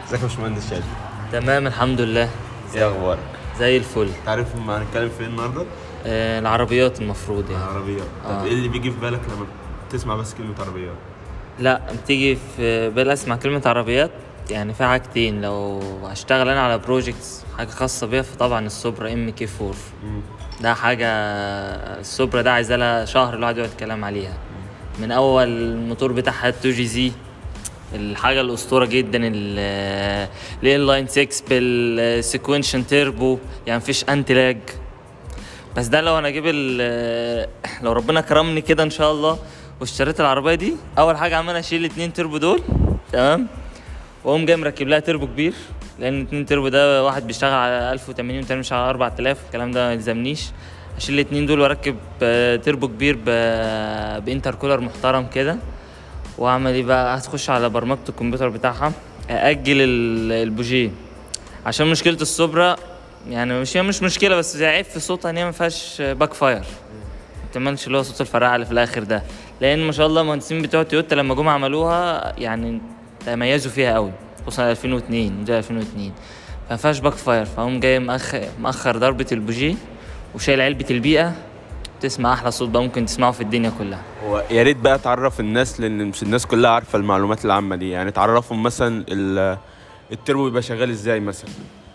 ازيك يا باشمهندس شادي تمام الحمد لله ايه اخبارك زي الفل تعرف ما هنتكلم في ايه النهارده آه العربيات المفروض يعني عربيات طب آه. ايه اللي بيجي في بالك لما تسمع بس كلمه عربيات لا بتيجي في بالي اسمع كلمة عربيات يعني في حاجتين لو هشتغل انا على بروجيكتس حاجة خاصة بيها فطبعا السوبرا ام كي 4 مم. ده حاجة السوبرا ده عايزة لها شهر الواحد يقعد يتكلم عليها من اول الموتور بتاعها 2 جي زي الحاجة الأسطورة جدا الان لاين 6 بالسيكونشن تيربو يعني مفيش انتي لاج بس ده لو انا اجيب ال- لو ربنا كرمني كده ان شاء الله واشتريت العربية دي اول حاجة عمال اشيل الاتنين تيربو دول تمام واقوم جاي مركب لها تيربو كبير لان اتنين تيربو ده واحد بيشتغل على 1080 والتاني بيشتغل على 4000 الكلام ده ما يلزمنيش اشيل الاتنين دول واركب آه، تيربو كبير ب- بانتر كولر محترم كده واعمل ايه بقى هتخش على برمجه الكمبيوتر بتاعها ااجل ال- البوجيه عشان مشكله السوبرا يعني مش هي مش مشكله بس زي عيب في صوتها ان هي ما فيهاش باك فاير ما تعملش اللي هو صوت الفرقعه اللي في الاخر ده لان ما شاء الله المهندسين بتوع تويوتا لما جم عملوها يعني تميزوا فيها قوي خصوصا 2002 موديل 2002 فما فيهاش باك فاير فهم جاي مأخر, مأخر ضربه البوجيه وشايل علبه البيئه تسمع احلى صوت بقى ممكن تسمعه في الدنيا كلها هو يا ريت بقى تعرف الناس لان مش الناس كلها عارفه المعلومات العامه دي يعني تعرفهم مثلا ال- التربو بيبقى شغال ازاي مثلا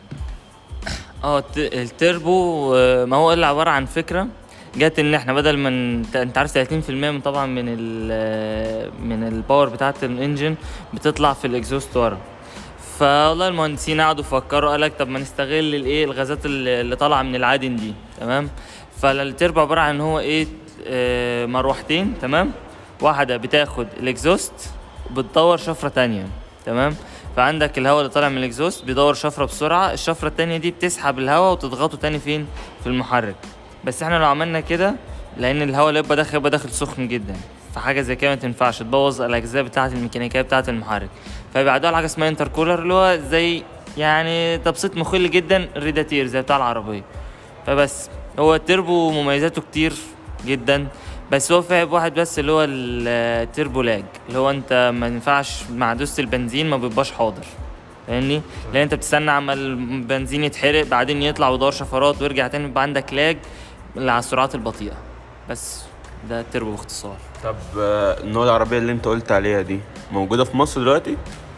اه الت- التربو آه، ما هو الا عباره عن فكره جت ان احنا بدل ما انت انت عارف 30% من طبعا من ال من الباور بتاعه الانجن بتطلع في الاكزوست ورا فوالله المهندسين قعدوا فكروا قال لك طب ما نستغل الايه الغازات اللي اللي طالعه من العادن دي تمام فالتربو عباره عن هو ايه آه، مروحتين تمام واحده بتاخد الاكزوست وبتدور شفره تانية تمام فعندك الهواء اللي طالع من الاكزوست بيدور شفره بسرعه الشفره التانية دي بتسحب الهواء وتضغطه تاني فين في المحرك بس احنا لو عملنا كده لان الهواء اللي يبقى داخل يبقى داخل سخن جدا فحاجه زي كده ما تنفعش تبوظ الاجزاء بتاعه الميكانيكيه بتاعه المحرك فبيعدوا على حاجه اسمها انتر كولر اللي هو زي يعني تبسيط مخل جدا الريداتير زي بتاع العربيه فبس هو التربو مميزاته كتير جدا بس هو في عيب واحد بس اللي هو التربو لاج اللي هو انت ما ينفعش مع دوسة البنزين ما بيبقاش حاضر فاهمني لان انت بتستنى عما البنزين يتحرق بعدين يطلع ويدور شفرات ويرجع تاني يبقى عندك لاج اللي على السرعات البطيئه بس ده التربو باختصار طب آه، النوع العربيه اللي انت قلت عليها دي موجوده في مصر دلوقتي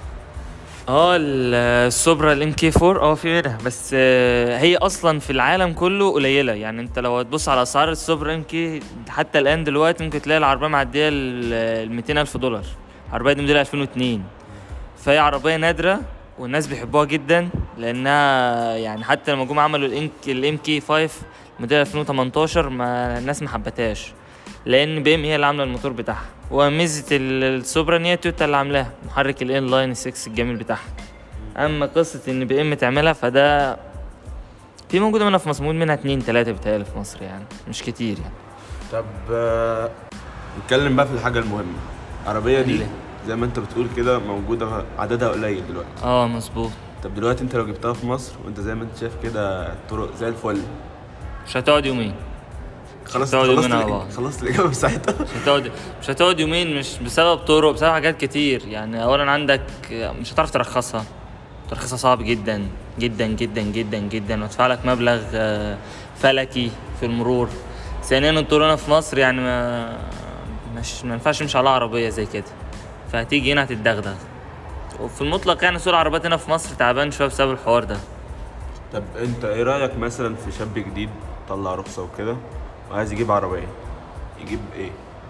اه ال- السوبرا الام كي 4 اه في منها بس آه، هي اصلا في العالم كله قليله يعني انت لو هتبص على اسعار السوبرا ام كي حتى الان دلوقتي ممكن تلاقي العربيه معديه ال 200 الف دولار العربيه دي موديل 2002 فهي عربيه نادره والناس بيحبوها جدا لانها يعني حتى لما جم عملوا الام الام كي 5 موديل 2018 ما الناس ما حبتهاش لان بي ام هي اللي عامله الموتور بتاعها وميزه ال- السوبرا ان هي تويوتا اللي عاملاها محرك الان لاين 6 الجميل بتاعها اما قصه ان بي ام تعملها فده في موجوده منها في مصر موجود منها اتنين تلاته بتهيألي في مصر يعني مش كتير يعني طب آه، نتكلم بقى في الحاجه المهمه العربيه دي اللي- زي ما انت بتقول كده موجوده عددها قليل دلوقتي اه مظبوط طب دلوقتي انت لو جبتها في مصر وانت زي ما انت شايف كده الطرق زي الفل مش هتقعد يومين خلاص هتقعد خلصت يومين على الإج- بعض. خلصت الاجابه بتاعتها مش هتقعد مش هتقعد يومين مش بسبب طرق بسبب حاجات كتير يعني اولا عندك مش هتعرف ترخصها ترخيصها صعب جدا جدا جدا جدا جدا وتدفع لك مبلغ آه، فلكي في المرور ثانيا الطرق هنا في مصر يعني ما مش ما ينفعش تمشي على عربيه زي كده فهتيجي هنا هتتدغدغ وفي المطلق يعني سوق العربيات هنا في مصر تعبان شويه بسبب الحوار ده طب انت ايه رايك مثلا في شاب جديد طلع رخصه وكده وعايز يجيب عربيه يجيب ايه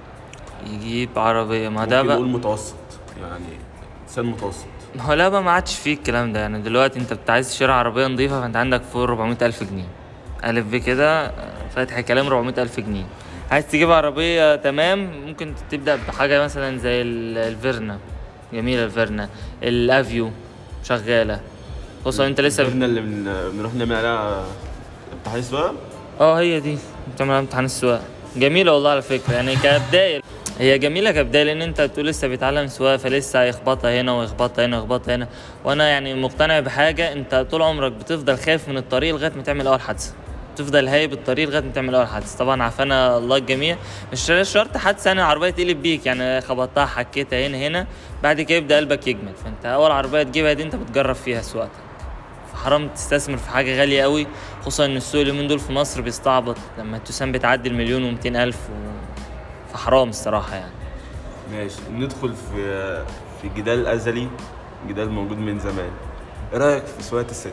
يجيب عربيه ما ده ممكن بقى نقول متوسط يعني انسان متوسط ما هو لا بقى ما عادش فيه الكلام ده يعني دلوقتي انت بت- عايز تشتري عربية نظيفة فانت عندك فوق 400 ألف جنيه ألف ب كده فاتح كلام 400 ألف جنيه عايز تجيب عربية تمام ممكن تبدأ بحاجة مثلا زي ال- الفيرنا جميلة الفيرنا الافيو شغالة خصوصا انت لسه الفرنة اللي بن- بنروح نعمل عليها امتحان سواقه اه هي دي بتعمل امتحان السواقه جميله والله على فكره يعني كبدايه هي جميله كبدايه لان انت بتقول لسه بيتعلم سواقه فلسه هيخبطها هنا ويخبطها هنا ويخبطها هنا وانا يعني مقتنع بحاجه انت طول عمرك بتفضل خايف من الطريق لغايه ما تعمل اول حادثه تفضل هايب الطريق لغايه ما تعمل اول حادثه طبعا عافانا الله الجميع مش شرط حادثه يعني العربيه تقلب بيك يعني خبطتها حكيتها هنا هنا بعد كده يبدا قلبك يجمد فانت اول عربيه تجيبها دي انت بتجرب فيها سواقتك فحرام تستثمر في حاجه غاليه قوي خصوصا ان السوق اليومين دول في مصر بيستعبط لما التوسان بتعدي المليون ومئتين الف و... فحرام الصراحه يعني ماشي ندخل في في جدال ازلي جدال موجود من زمان ايه رايك في سواقه الست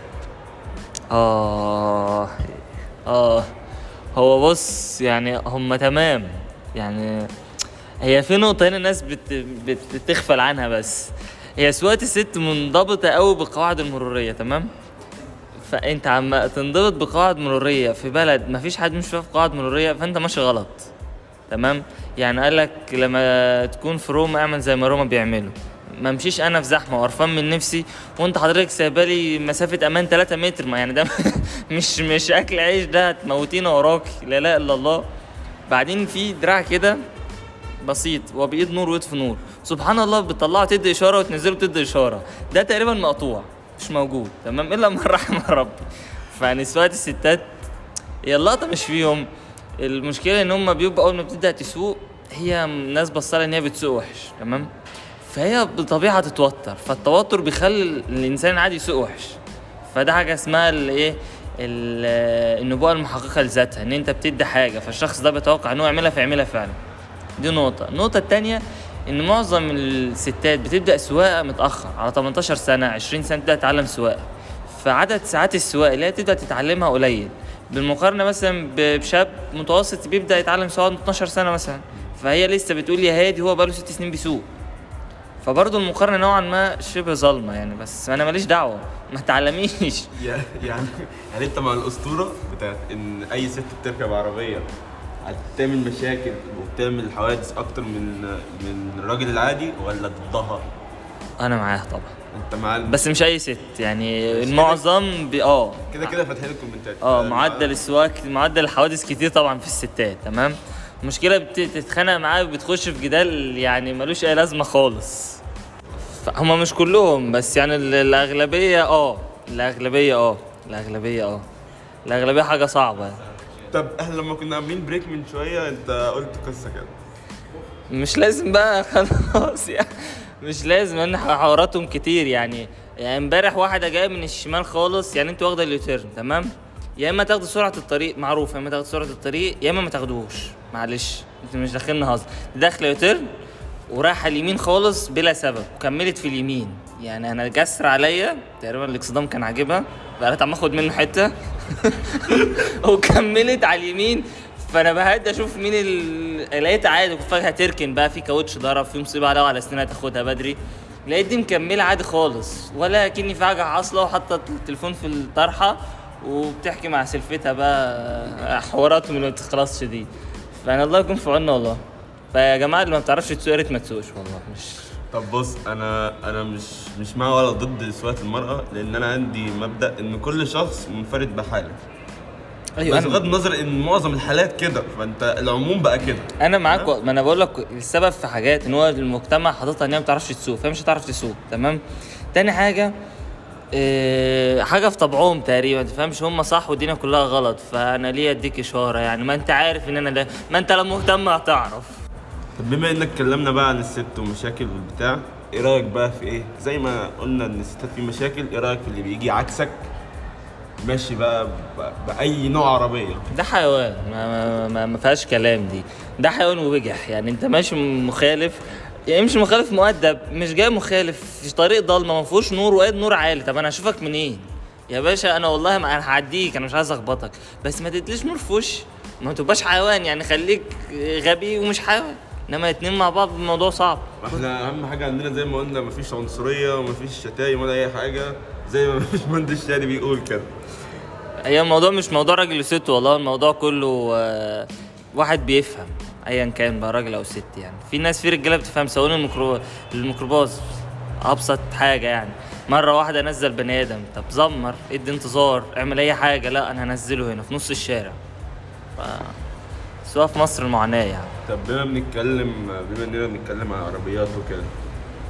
اه اه هو بص يعني هم تمام يعني هي في نقطة هنا الناس بت... بت... بتغفل عنها بس هي سواقة الست منضبطة قوي بالقواعد المرورية تمام فانت عم تنضبط بقواعد مرورية في بلد مفيش حد مش فاهم قواعد مرورية فانت ماشي غلط تمام يعني قال لك لما تكون في روما اعمل زي ما روما بيعملوا ما امشيش انا في زحمه وقرفان من نفسي وانت حضرتك سايبالي مسافه امان 3 متر ما يعني ده مش مش اكل عيش ده هتموتينا وراكي لا لا الا الله بعدين في دراع كده بسيط وبايد نور ويطفي نور سبحان الله بتطلعه تدي اشاره وتنزله تدي اشاره ده تقريبا مقطوع مش موجود تمام الا من رحم ربي فيعني سواقه الستات هي اللقطه مش فيهم المشكله ان هم بيبقوا اول ما بتبدا تسوق هي ناس بصالها ان هي بتسوق وحش تمام فهي بطبيعه تتوتر فالتوتر بيخلي الانسان العادي يسوق وحش فده حاجه اسمها الايه ال- النبوءه المحققه لذاتها ان انت بتدي حاجه فالشخص ده بيتوقع انه يعملها فيعملها فعلا دي نقطه النقطه الثانيه ان معظم الستات بتبدا سواقه متاخر على 18 سنه 20 سنه تبدا تتعلم سواقه فعدد ساعات السواقه اللي هي تبدا تتعلمها قليل بالمقارنه مثلا ب- بشاب متوسط بيبدا يتعلم سواقه من 12 سنه مثلا فهي لسه بتقول يا هادي هو بقاله ست سنين بيسوق فبرضه المقارنه نوعا ما شبه ظالمه يعني بس انا ماليش دعوه ما تعلميش يعني يعني يعني انت مع الاسطوره بتاعت ان اي ست بتركب عربيه هتعمل مشاكل وبتعمل حوادث اكتر من من الراجل العادي ولا ضدها؟ انا معاها طبعا انت مع ال- بس مش اي ست يعني بس المعظم بي اه كده كده فاتحين الكومنتات اه معدل السواق معدل الحوادث كتير طبعا في الستات تمام المشكله بت- بتتخانق معاه بتخش في جدال يعني ملوش اي لازمه خالص هما مش كلهم بس يعني ال- الاغلبيه اه الاغلبيه اه الاغلبيه اه الاغلبيه حاجه صعبه طب احنا لما كنا عاملين بريك من شويه انت قلت قصه كده مش لازم بقى خلاص يعني مش لازم ان حواراتهم كتير يعني يعني امبارح واحده جايه من الشمال خالص يعني انت واخده اليوتيرن تمام يا اما تاخدوا سرعه الطريق معروف يا اما تاخدوا سرعه الطريق يا اما ما تاخدوش معلش انت مش داخلين هزر داخله يوتيرن ورايحه اليمين خالص بلا سبب وكملت في اليمين يعني انا جسر عليا تقريبا الاكسدام كان عاجبها فقالت عم اخد منه حته وكملت على اليمين فانا بهدى اشوف مين ال... لقيت عادي كنت فاكر هتركن بقى في كاوتش ضرب في مصيبه عليها وعلى سنها تاخدها بدري لقيت دي مكمله عادي خالص ولا كني في حاجه حاصله وحاطه التليفون في الطرحه وبتحكي مع سلفتها بقى حواراتهم اللي ما بتخلصش دي فانا الله يكون في عوننا والله فيا جماعه اللي ما بتعرفش تسوق يا ريت ما تسوقش والله مش طب بص انا انا مش مش مع ولا ضد سواقه المراه لان انا عندي مبدا ان كل شخص منفرد بحاله بس بغض النظر ان معظم الحالات كده فانت العموم بقى كده انا معاك و- ما انا بقول لك السبب في حاجات ان هو المجتمع حاططها ان هي ما بتعرفش تسوق فهي مش هتعرف تسوق تمام تاني حاجه إيه حاجه في طبعهم تقريبا ما تفهمش هم صح والدنيا كلها غلط فانا ليه اديك اشاره يعني ما انت عارف ان انا ده ما انت لو مهتم هتعرف طب بما انك اتكلمنا بقى عن الست ومشاكل والبتاع ايه رايك بقى في ايه زي ما قلنا ان الستات في مشاكل ايه رايك في اللي بيجي عكسك ماشي بقى ب- باي نوع عربيه ده حيوان ما, ما, ما, ما فيهاش كلام دي ده حيوان وبجح يعني انت ماشي مخالف يعني مش مخالف مؤدب مش جاي مخالف في طريق ضلمه ما فيهوش نور وقاد نور عالي طب انا اشوفك منين يا باشا انا والله ما انا هعديك انا مش عايز اخبطك بس ما تديش نور في وشي ما تبقاش حيوان يعني خليك غبي ومش حيوان انما اتنين مع بعض الموضوع صعب احنا اهم حاجه عندنا زي ما قلنا مفيش عنصريه ومفيش شتايم ولا اي حاجه زي ما مفيش مهندس الشاري بيقول كده هي الموضوع مش موضوع راجل وست والله الموضوع كله آه، واحد بيفهم ايا كان بقى راجل او ست يعني في ناس في رجاله بتفهم سواقين الميكرو الميكروباص ابسط حاجه يعني مره واحده نزل بني ادم طب زمر ادي انتظار اعمل اي حاجه لا انا هنزله هنا في نص الشارع ف سواء في مصر المعاناه يعني طب بما بنتكلم بما اننا بنتكلم عن عربيات وكده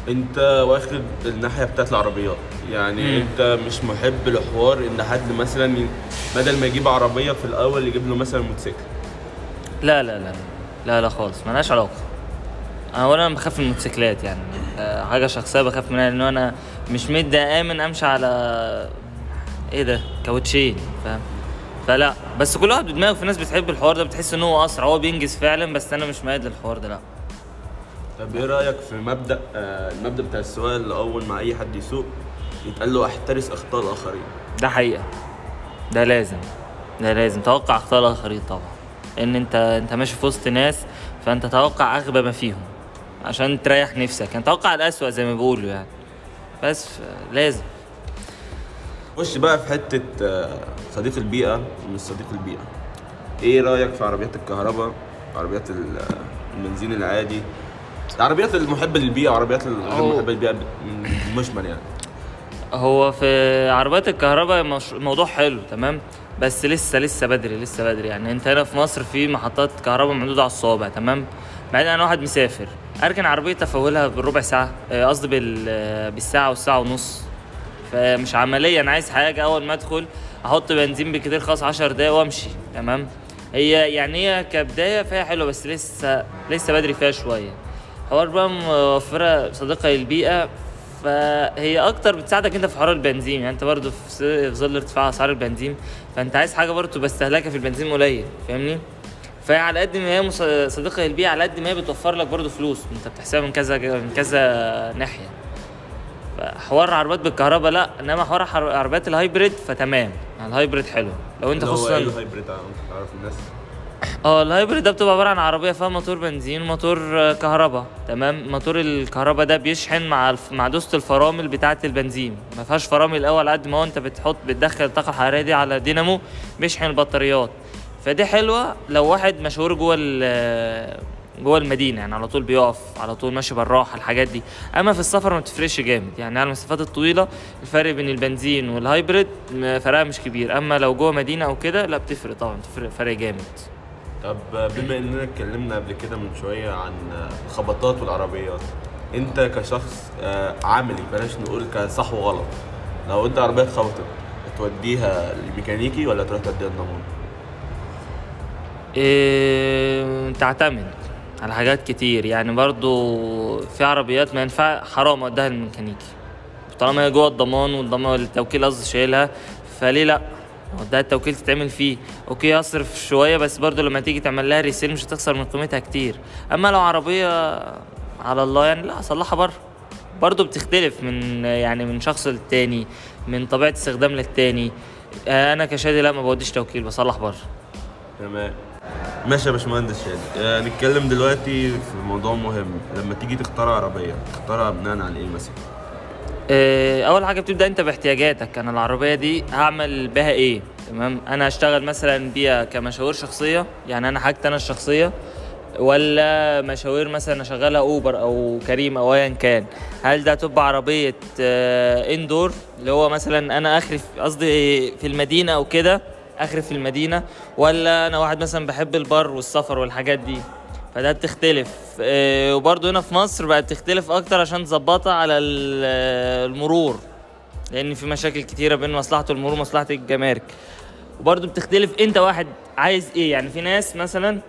انت واخد الناحيه بتاعت العربيات يعني مم. انت مش محب لحوار ان حد مثلا ي- بدل ما يجيب عربيه في الاول يجيب له مثلا موتوسيكل لا لا لا لا لا خالص ملهاش علاقه انا اولا بخاف من الموتوسيكلات يعني آه، حاجه شخصيه بخاف منها لان انا مش مدي امن امشي على ايه ده كاوتشين فاهم فلا بس كل واحد بدماغه في ناس بتحب الحوار ده بتحس ان هو اسرع هو بينجز فعلا بس انا مش مايل للحوار ده لا طب ايه رايك في مبدا آه المبدا بتاع السواقه اللي اول ما اي حد يسوق يتقال له احترس اخطاء الاخرين ده حقيقه ده لازم ده لازم توقع اخطاء الاخرين طبعا ان انت انت ماشي في وسط ناس فانت توقع اغبى ما فيهم عشان تريح نفسك يعني توقع الاسوأ زي ما بيقولوا يعني بس ف- لازم خش بقى في حته آه صديق البيئه ومش صديق البيئه ايه رايك في عربيات الكهرباء عربيات ال- آه، البنزين العادي العربيات المحبه للبيئه وعربيات الغير أو- محبه للبيئه ب- مجمل يعني هو في عربيات الكهرباء مش... موضوع حلو تمام بس لسه لسه بدري لسه بدري يعني انت هنا في مصر في محطات كهرباء محدوده على الصوابع تمام بعدين انا واحد مسافر اركن عربيه افولها بالربع ساعه آه، قصدي بال... آه، بالساعه والساعه ونص فمش عمليا انا عايز حاجه اول ما ادخل احط بنزين بكتير خلاص 10 دقايق وامشي تمام هي يعني هي كبدايه فيها حلوه بس لسه لسه بدري فيها شويه حوار بقى موفره صديقه للبيئه فهي اكتر بتساعدك انت في حوار البنزين يعني انت برضو في س- في ظل ارتفاع اسعار البنزين فانت عايز حاجه برضو تبقى استهلاكها في البنزين قليل فاهمني فهي على قد ما هي مص- صديقه للبيئه على قد ما هي بتوفر لك برضو فلوس انت بتحسبها من كذا من كذا ناحيه حوار عربيات بالكهرباء لا انما حوار حر- عربيات الهايبريد فتمام يعني الهايبريد حلو لو انت اللي هو ايه خصوصا الهايبريد تعرف الناس اه الهايبريد ده بتبقى عباره عن عربيه فيها موتور بنزين وموتور آه، كهرباء تمام موتور الكهرباء ده بيشحن مع الف... مع دوسه الفرامل بتاعه البنزين ما فيهاش فرامل الاول قد ما هو انت بتحط بتدخل الطاقه الحراريه دي على دينامو بيشحن البطاريات فدي حلوه لو واحد مشهور جوه ال- جوه المدينه يعني على طول بيقف على طول ماشي بالراحه الحاجات دي اما في السفر ما بتفرقش جامد يعني على المسافات الطويله الفرق بين البنزين والهايبريد م- فرقها مش كبير اما لو جوه مدينه او كده لا بتفرق طبعا بتفرق فرق جامد طب بما اننا اتكلمنا قبل كده من شويه عن الخبطات والعربيات انت كشخص آه، عملي بلاش نقول كصح وغلط لو انت عربيه اتخبطت توديها للميكانيكي ولا تروح توديها الضمان إيه تعتمد على حاجات كتير يعني برضو في عربيات ما ينفع حرام اوديها للميكانيكي طالما هي جوه الضمان والضمان التوكيل قصدي شايلها فليه لا ده التوكيل تتعمل فيه اوكي اصرف شويه بس برضو لما تيجي تعمل لها ريسيل مش هتخسر من قيمتها كتير اما لو عربيه على الله يعني لا اصلحها بره برضو بتختلف من يعني من شخص للتاني من طبيعه استخدام للتاني آه، انا كشادي لا ما بوديش توكيل بصلح بره تمام ماشي يا باشمهندس شادي آه، نتكلم دلوقتي في موضوع مهم لما تيجي تختار عربيه تختارها بناء على ايه مثلا آه، اول حاجه بتبدا انت باحتياجاتك انا العربيه دي هعمل بها ايه تمام انا هشتغل مثلا بيها كمشاوير شخصيه يعني انا حاجتي انا الشخصيه ولا مشاوير مثلا اشغلها اوبر او كريم او ايا كان هل ده تبقى عربيه آه، اندور اللي هو مثلا انا اخري في- قصدي في المدينه او كده اخري في المدينه ولا انا واحد مثلا بحب البر والسفر والحاجات دي فده بتختلف آه، وبرضه هنا في مصر بقت بتختلف اكتر عشان تظبطها على ال- آه، المرور لان في مشاكل كتيره بين مصلحه المرور ومصلحه الجمارك وبرضه بتختلف انت واحد عايز ايه يعني في ناس مثلا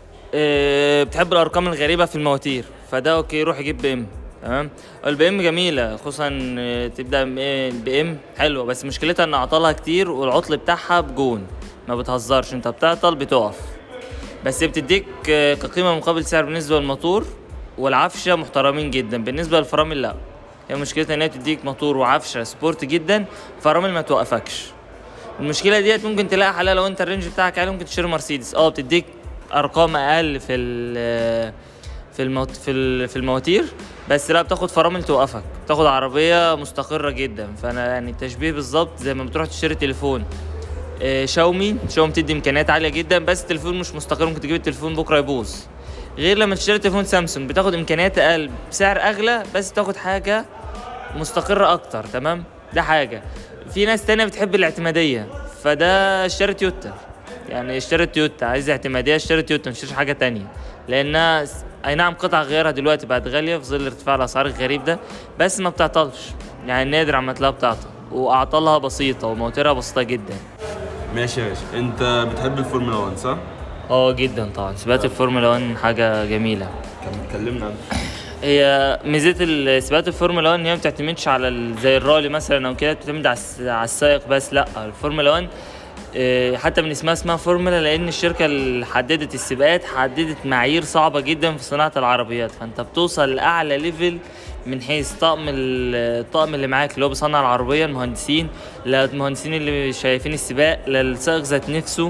آه، بتحب الارقام الغريبه في المواتير فده اوكي روح يجيب بي ام تمام البي ام جميله خصوصا آه، تبدا بي ام حلوه بس مشكلتها ان اعطالها كتير والعطل بتاعها بجون ما بتهزرش انت بتعطل بتقف بس بتديك آه، كقيمه مقابل سعر بالنسبه للموتور والعفشه محترمين جدا بالنسبه للفرامل لا هي مشكلتها ان هي بتديك موتور وعفشه سبورت جدا فرامل ما توقفكش المشكله ديت ممكن تلاقي حلها لو انت الرينج بتاعك عالي ممكن تشتري مرسيدس اه بتديك ارقام اقل في ال في الموت في ال- في المواتير بس لا بتاخد فرامل توقفك بتاخد عربيه مستقره جدا فانا يعني التشبيه بالظبط زي ما بتروح تشتري تليفون آه، شاومي شاومي بتدي امكانيات عاليه جدا بس التليفون مش مستقر ممكن تجيب التليفون بكره يبوظ غير لما تشتري تليفون سامسونج بتاخد امكانيات اقل بسعر اغلى بس بتاخد حاجه مستقرة أكتر تمام ده حاجة في ناس تانية بتحب الاعتمادية فده اشترى تويوتا يعني اشترى تويوتا عايز اعتمادية اشترى تويوتا مش حاجة تانية لأنها س- اي نعم قطع غيارها دلوقتي بقت غاليه في ظل ارتفاع الاسعار الغريب ده بس ما بتعطلش يعني نادر عما تلاقيها بتعطل واعطالها بسيطه وموترها بسيطه جدا ماشي ماشي انت بتحب الفورمولا 1 صح؟ اه جدا طبعا سباقات الفورمولا 1 حاجه جميله كان اتكلمنا عنها هي ميزه ال- سباقات الفورمولا 1 ان هي ما بتعتمدش على ال- زي الرالي مثلا او كده بتعتمد على الس- على السائق بس لا الفورمولا 1 آه، حتى من اسمها اسمها فورمولا لان الشركه اللي حددت السباقات حددت معايير صعبه جدا في صناعه العربيات فانت بتوصل لاعلى ليفل من حيث طقم ال- الطقم اللي معاك اللي هو بيصنع العربيه المهندسين للمهندسين اللي شايفين السباق للسائق ذات نفسه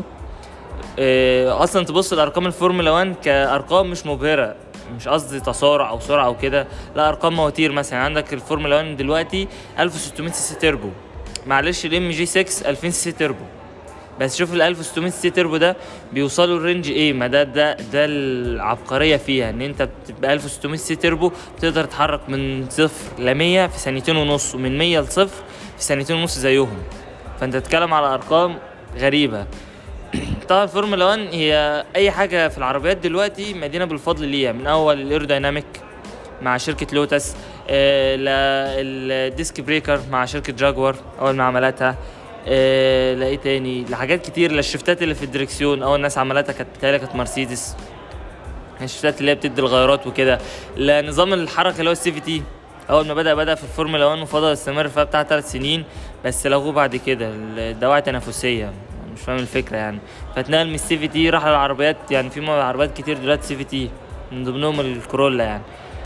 آه، اصلا تبص لارقام الفورمولا 1 كارقام مش مبهره مش قصدي تسارع او سرعه او كده لا ارقام مواتير مثلا عندك الفورمولا 1 دلوقتي 1600 سي سي تربو معلش الام جي 6 2000 سي سي تربو بس شوف ال 1600 سي تربو ده بيوصلوا الرينج ايه ما ده ده ده العبقريه فيها ان انت بتبقى 1600 سي تربو بتقدر تتحرك من صفر ل 100 في ثانيتين ونص ومن 100 لصفر في ثانيتين ونص زيهم فانت تتكلم على ارقام غريبه طبعا الفورمولا 1 هي اي حاجه في العربيات دلوقتي مدينه بالفضل ليها من اول الايرودايناميك مع شركه لوتس آه للديسك بريكر مع شركه جاكوار اول ما عملتها آه لايه تاني لحاجات كتير للشفتات اللي في الدركسيون اول ناس عملتها كانت بتهيألي كانت مرسيدس الشفتات اللي هي بتدي الغيارات وكده لنظام الحركه اللي هو السي في تي اول ما بدا بدا في الفورمولا 1 وفضل يستمر فيها بتاع ثلاث سنين بس لغوه بعد كده الدواعي تنافسيه مش فاهم الفكره يعني فاتنقل من السي في تي راح للعربيات يعني في عربيات كتير دلوقتي سي في تي من ضمنهم الكورولا يعني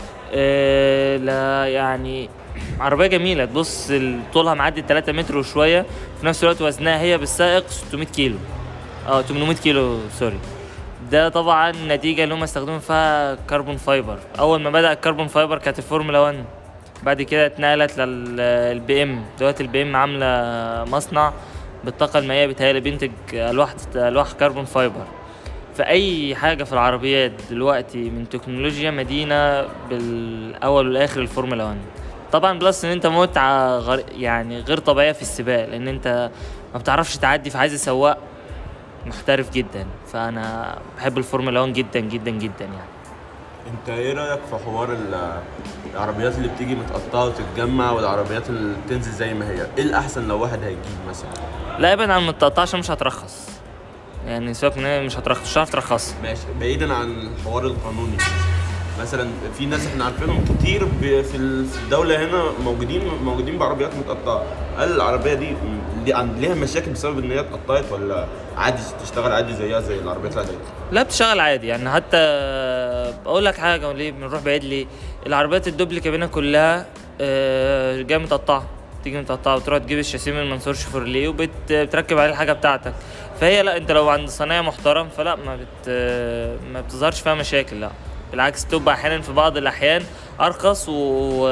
إيه لا يعني عربية جميلة تبص ال- طولها معدي 3 متر وشوية في نفس الوقت وزنها هي بالسائق 600 كيلو اه 800 كيلو سوري ده طبعا نتيجة اللي هم استخدموا فيها كربون فايبر أول ما بدأ الكربون فايبر كانت الفورمولا 1 بعد كده اتنقلت للبي ام دلوقتي البي ام عاملة مصنع بالطاقة المائية بتهيألي بينتج ألواح ألواح كربون فايبر فأي حاجة في العربيات دلوقتي من تكنولوجيا مدينة بالأول والآخر الفورمولا 1 طبعا بلس ان انت متعة غير يعني غير طبيعية في السباق لان انت ما بتعرفش تعدي فعايز سواق محترف جدا فانا بحب الفورمولا 1 جدا جدا جدا يعني انت ايه رايك في حوار ال- العربيات اللي بتيجي متقطعه وتتجمع والعربيات اللي بتنزل زي ما هي ايه الاحسن لو واحد هيجيب مثلا لا ابعد عن المتقطع عشان مش هترخص يعني سيبك من إيه، مش هترخص مش هتعرف ترخص ماشي بعيدا عن الحوار القانوني مثلا في ناس احنا عارفينهم كتير ب- في ال- في الدوله هنا موجودين موجودين بعربيات متقطعه هل العربيه دي م- ليه- عن- ليها مشاكل بسبب ان هي اتقطعت ولا عادي تشتغل عادي زيها زي العربيات العاديه لا بتشتغل عادي يعني حتى اقول لك حاجه ليه بنروح بعيد ليه العربيات الدبل كابينه كلها آه، جايه متقطعه تيجي متقطعه وتروح تجيب الشاسيه من منصور شيفروليه وبتركب عليه الحاجه بتاعتك فهي لا انت لو عند صنايعي محترم فلا ما بت ما بتظهرش فيها مشاكل لا بالعكس تبقى احيانا في بعض الاحيان ارخص و...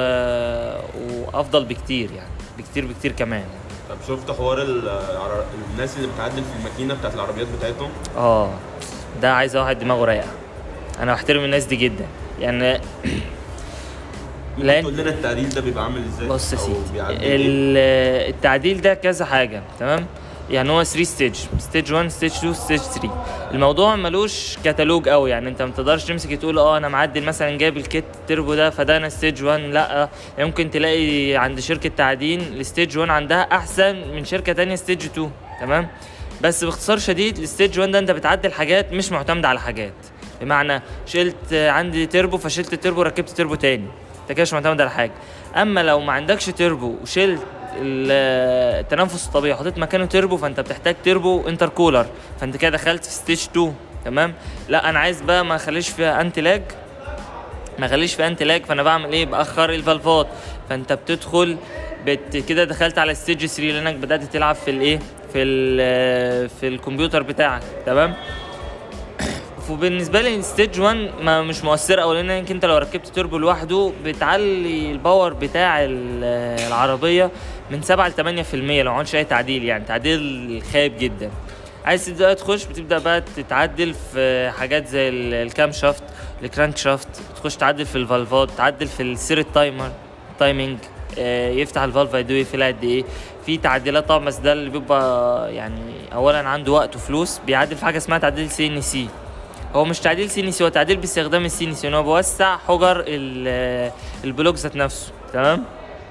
وافضل بكتير يعني بكتير بكتير كمان طب شفت حوار ال- العر- الناس اللي بتعدل في الماكينه بتاعت العربيات بتاعتهم اه ده عايز واحد دماغه رايقه انا بحترم الناس دي جدا يعني ممكن تقول لنا التعديل ده بيبقى عامل ازاي بص يا أو سيدي بيعدل إيه؟ ال- التعديل ده كذا حاجه تمام يعني هو 3 ستيج ستيج 1 ستيج 2 ستيج 3 الموضوع ملوش كتالوج قوي يعني انت ما تقدرش تمسك تقول اه انا معدل مثلا جايب الكيت تربو ده فده انا ستيج 1 لا ممكن تلاقي عند شركه تعدين الستيج 1 عندها احسن من شركه تانية ستيج 2 تمام بس باختصار شديد الستيج 1 ده انت بتعدل حاجات مش معتمده على حاجات بمعنى شلت عندي تربو فشلت التربو ركبت تربو تاني انت كده مش معتمد على حاجه اما لو ما عندكش تربو وشلت ال- التنفس الطبيعي وحطيت مكانه تربو فانت بتحتاج تربو انتر كولر فانت كده دخلت في ستيج 2 تمام لا انا عايز بقى ما اخليش فيها انتي لاج ما اخليش فيها انتي لاج فانا بعمل ايه باخر الفالفات فانت بتدخل بت كده دخلت على ستيج 3 لانك بدات تلعب في الايه في ال في الكمبيوتر بتاعك تمام وبالنسبه لي ستيج 1 ما مش مؤثره قوي لانك انت لو ركبت توربو لوحده بتعلي الباور بتاع ال- العربيه من 7 ل 8% لو ما عملتش اي تعديل يعني تعديل خايب جدا عايز تبدا تخش بتبدا بقى تتعدل في حاجات زي ال- الكام شافت الكرانك شافت تخش تعدل في الفالفات تعدل في السير التايمر تايمنج آه، يفتح الفالف قد ايه يقفلها قد ايه في تعديلات طبعا بس ده اللي بيبقى يعني اولا عنده وقت وفلوس بيعدل في حاجه اسمها تعديل سي ان سي هو مش تعديل سينسي هو تعديل باستخدام السينسي ان هو بيوسع حجر ال- البلوك ذات نفسه تمام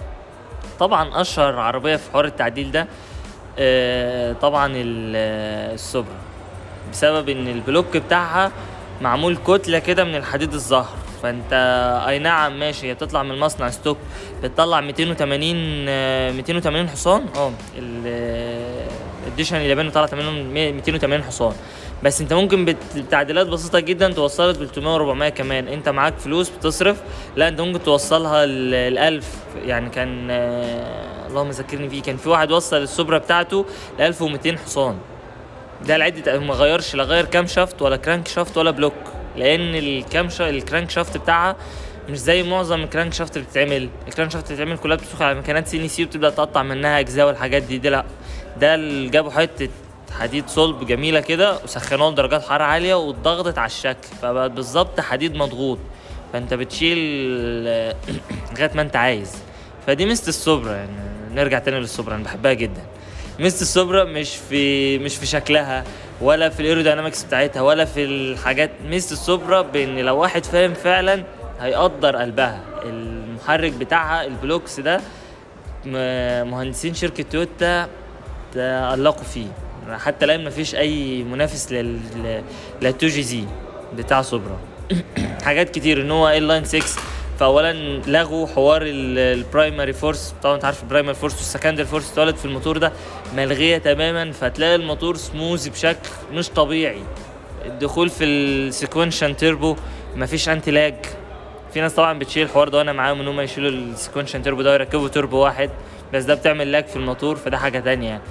طبعا اشهر عربيه في حوار التعديل ده آه، طبعا ال- آه، السوبرا بسبب ان البلوك بتاعها معمول كتله كده من الحديد الزهر فانت اي نعم ماشي هي بتطلع من المصنع ستوك بتطلع 280 آه، 280 حصان اه ال- آه، الديشن الياباني طلع 80 280 حصان بس انت ممكن بت- بتعديلات بسيطه جدا توصلها 300 و400 كمان انت معاك فلوس بتصرف لا انت ممكن توصلها ل 1000 يعني كان آه، اللهم ذكرني فيه كان في واحد وصل السوبرا بتاعته ل 1200 حصان ده العد ما غيرش لا غير كام شافت ولا كرانك شافت ولا بلوك لان الكام شا... الكرانك شافت بتاعها مش زي معظم الكرانك شافت اللي بتتعمل الكرانك شافت اللي بتتعمل كلها بتدخل على مكانات سي ان سي وبتبدا تقطع منها اجزاء والحاجات دي دي لا ده اللي جابوا حته حديد صلب جميله كده وسخنوها لدرجات حراره عاليه واتضغطت على الشكل فبقت بالظبط حديد مضغوط فانت بتشيل لغايه ما انت عايز فدي ميزه السوبرا يعني نرجع تاني للسوبرا انا بحبها جدا ميزه السوبرا مش في مش في شكلها ولا في الايروداينامكس بتاعتها ولا في الحاجات ميزه السوبرا بان لو واحد فاهم فعلا هيقدر قلبها المحرك بتاعها البلوكس ده م- مهندسين شركه تويوتا تألقوا فيه حتى الان مفيش اي منافس لل لل جي زي بتاع سوبرا حاجات كتير ان هو ال لاين 6 فاولا لغوا حوار البرايمري فورس طبعا انت عارف البرايمري فورس والسكندري فورس اتولد في الموتور ده ملغيه تماما فتلاقي الموتور سموز بشكل مش طبيعي الدخول في السيكونشن تيربو مفيش انتي لاج في ناس طبعا بتشيل الحوار ده وانا معاهم ان هم يشيلوا السيكونشن تيربو ده ويركبوا تيربو واحد بس ده بتعمل لاج في الموتور فده حاجه تانية يعني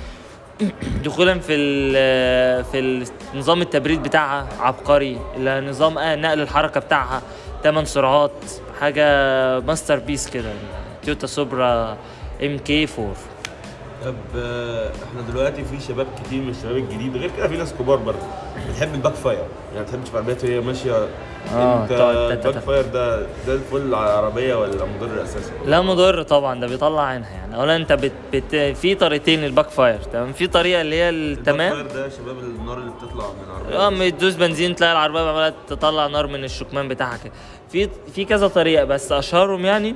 دخولا في ال في نظام التبريد بتاعها عبقري نظام آه نقل الحركه بتاعها 8 سرعات حاجه ماستر بيس كده تويوتا سوبرا ام كي 4 طب آه، احنا دلوقتي في شباب كتير من الشباب الجديد غير كده في ناس كبار برضه بتحب الباك فاير يعني بتحب تشوف عربيات وهي ماشيه آه، انت تقعد تت- الباك فاير ده ده الفل على العربيه ولا مضر اساسا؟ لا مضر طبعا ده بيطلع عينها يعني اولا انت بت, بت في طريقتين للباك فاير تمام في طريقه اللي هي التمام الباك فاير ده شباب النار اللي بتطلع من العربيه اه ما تدوس بنزين تلاقي العربيه عماله تطلع نار من الشكمان بتاعها كده في في كذا طريقه بس اشهرهم يعني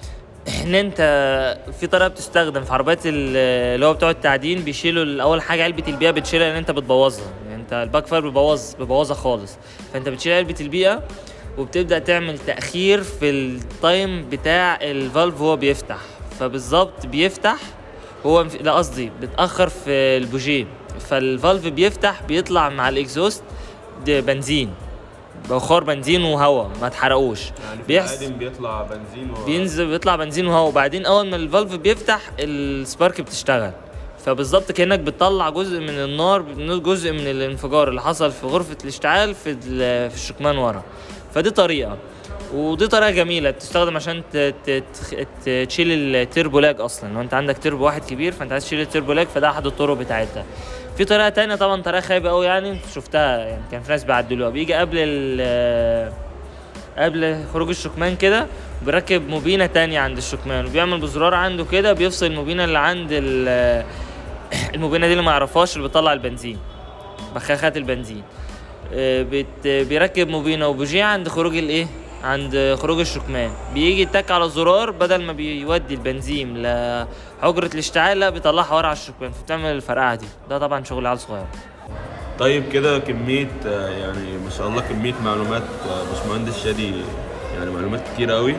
ان انت في طريقه بتستخدم في عربيات ال- اللي هو بتوع التعدين بيشيلوا اول حاجه علبه البيئه بتشيلها لان انت بتبوظها يعني انت الباك فاير بيبوظ بيبوظها خالص فانت بتشيل علبه البيئه وبتبدا تعمل تاخير في التايم بتاع الفالف وهو بيفتح فبالظبط بيفتح هو مف- لا قصدي بتاخر في البوجيه فالفالف بيفتح بيطلع مع الاكزوست ده بنزين بخار بنزين وهواء ما تحرقوش يعني في بيحصل العادم بيطلع بنزين و... بينزل بيطلع بنزين وهواء وبعدين اول ما الفالف بيفتح السبارك بتشتغل فبالظبط كانك بتطلع جزء من النار جزء من الانفجار اللي حصل في غرفه الاشتعال في ال- في الشكمان ورا فدي طريقه ودي طريقه جميله بتستخدم عشان ت- ت- ت- تشيل التربو لاج اصلا لو انت عندك تربو واحد كبير فانت عايز تشيل التربو لاج فده احد الطرق بتاعتها في طريقه تانية طبعا طريقه خايبه قوي يعني شفتها يعني كان في ناس بيعدلوها بيجي قبل ال قبل خروج الشكمان كده بيركب موبينه تانية عند الشكمان وبيعمل بزرار عنده كده بيفصل الموبينه اللي عند ال- الموبينه دي اللي ما يعرفهاش اللي بتطلع البنزين بخاخات البنزين آه، بت بيركب موبينه وبوجيه عند خروج الايه عند خروج الشكمان بيجي يتك على الزرار بدل ما بيودي البنزين لحجرة الاشتعال لا بيطلعها ورا على الشكمان فبتعمل الفرقعة دي ده طبعا شغل عيال صغير طيب كده كمية آه، يعني ما شاء الله كمية معلومات آه، باشمهندس شادي يعني معلومات كتير قوي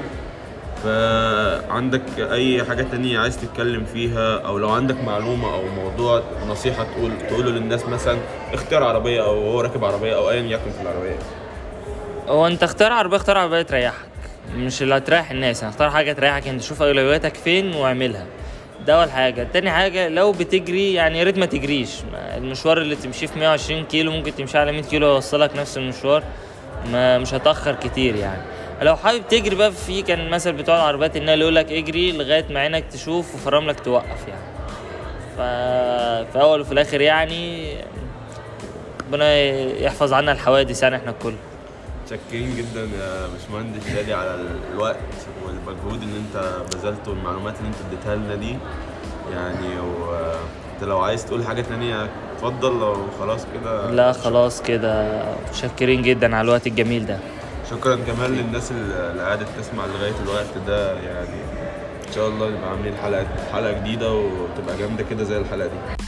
فعندك أي حاجة تانية عايز تتكلم فيها أو لو عندك معلومة أو موضوع نصيحة تقول تقوله للناس مثلا اختار عربية أو هو راكب عربية أو أيا يكن في العربية هو انت اختار عربيه اختار عربيه تريحك مش اللي هتريح الناس يعني اختار حاجه تريحك انت شوف اولوياتك فين واعملها ده اول حاجه تاني حاجه لو بتجري يعني يا ريت ما تجريش ما- المشوار اللي تمشيه في 120 كيلو ممكن تمشي على 100 كيلو يوصلك نفس المشوار ما مش هتاخر كتير يعني لو حابب تجري بقى في كان مثل بتوع العربيات ان يقول لك اجري لغايه ما عينك تشوف وفراملك توقف يعني ف في اول وفي الاخر يعني ربنا يحفظ عنا الحوادث يعني احنا الكل متشكرين جدا يا باشمهندس شادي على الوقت والمجهود اللي انت بذلته والمعلومات اللي انت اديتها لنا دي يعني وانت لو عايز تقول حاجة تانية اتفضل لو خلاص كده لا خلاص كده متشكرين جدا على الوقت الجميل ده شكرا كمان للناس اللي قعدت تسمع لغايه الوقت ده يعني ان شاء الله نبقى عاملين حلقه حلقه جديده وتبقى جامده كده زي الحلقه دي